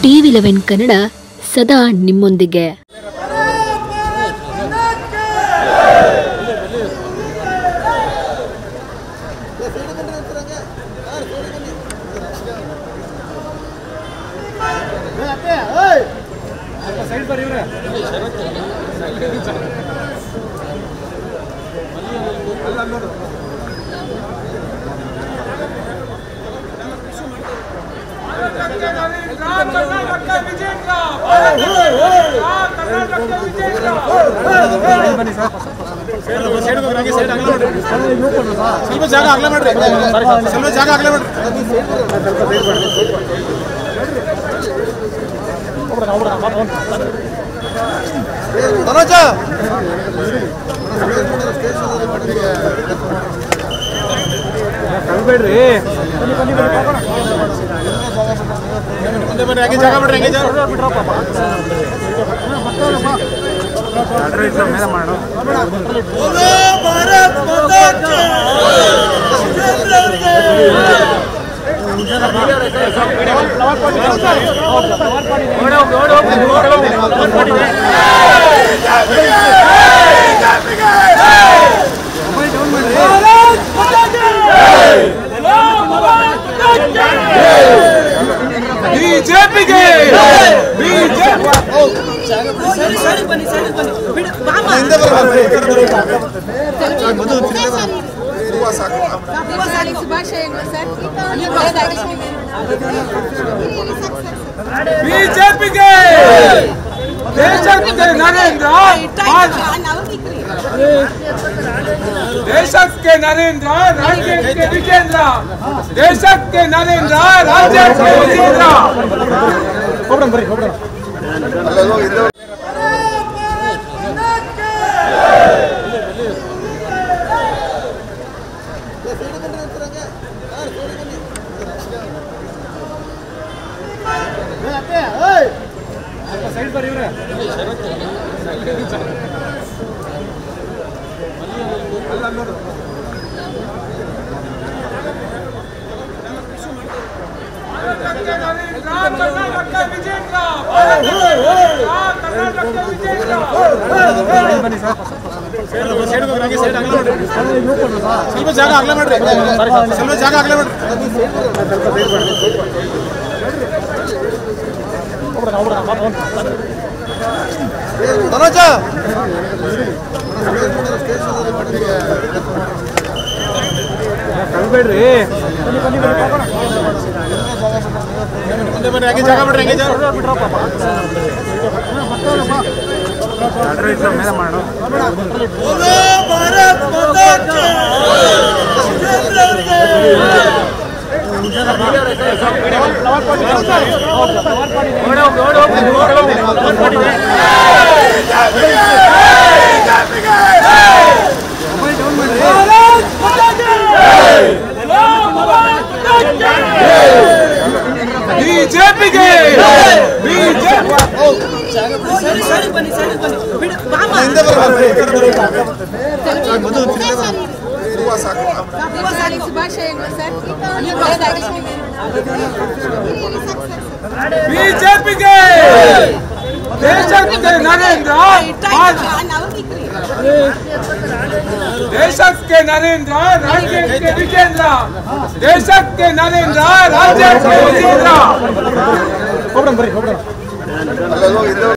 TV eleven Kannada ಸದಾ ನಿಮ್ಮೊಂದಿಗೆ ಸ್ವಲ್ಪ ಜಾಗ ಆಗ್ಲೇ ಮಾಡ್ರಿ ಸ್ವಲ್ಪ ಜಾಗ ಆಗ್ಲೇ ಮಾಡ್ರಿ ಮನೋಜ ಕಳ್ಬೇಡ್ರಿ ಮುಂದೆ ಬನ್ನಿ ಹಂಗೆ ಜಾಗ ಬಿಡ್ರಿ ಹಂಗೆ ಜಾಗ ಮೇಲೆ ಮಾಡು ಬಿಜೆಪಿಗೆ ಹಿಂದೆ ಶುಭಾಶಯಗಳು ಸರ್ ಬಿಜೆಪಿಗೆ ದೇಶಕ್ಕೆ ನರೇಂದ್ರ ದೇಶಕ್ಕೆ ನರೇಂದ್ರ ರಾಜ್ಯಕ್ಕೆ ವಿಜೇಂದ್ರ ದೇಶಕ್ಕೆ ನರೇಂದ್ರ ರಾಜ್ಯಕ್ಕೆ ವಿಜೇಂದ್ರ ಹೋಗ್ಬಿಡೋಣ ಬರ್ರಿ ಹೋಗ್ಬಿಡೋಣ ಸೈಡ್ ಬರ್ರಿ ಇವ್ರೆ ಬನ್ನಿ ಸರ್ ಸ್ವಲ್ಪ ಜಾಗ ಆಗ್ಲೇ ಮಾಡ್ರಿ ಸ್ವಲ್ಪ ಜಾಗ ಆಗ್ಲೇ ಮಾಡ್ರಿ ಮನೋಜ ಕಳ್ಬೇಡ್ರಿ ಮುಂದೆ ಬನ್ನಿ ಹಂಗೆ ಜಾಗ ಬಿಡ್ರಿ ಹಂಗೆ ಜಾಗ ಮೇಲೆ ಮಾಡು ಬಿಜೆಪಿಗೆ ಬಿಜೆಪಿ ಹಿಂದೆ ಶುಭಾಶಯಗಳು ಸರ್ ಬಿಜೆಪಿಗೆ ದೇಶಕ್ಕೆ ನರೇಂದ್ರ ದೇಶಕ್ಕೆ ನರೇಂದ್ರ ರಾಜ್ಯಕ್ಕೆ ವಿಜೇಂದ್ರ ದೇಶಕ್ಕೆ ನರೇಂದ್ರ ರಾಜ್ಯಕ್ಕೆ ವಿಜೇಂದ್ರ ಹೋಗ್ಬಿಡೋಣ ಬರ್ರಿ ಹೋಗ್ಬಿಡೋಣ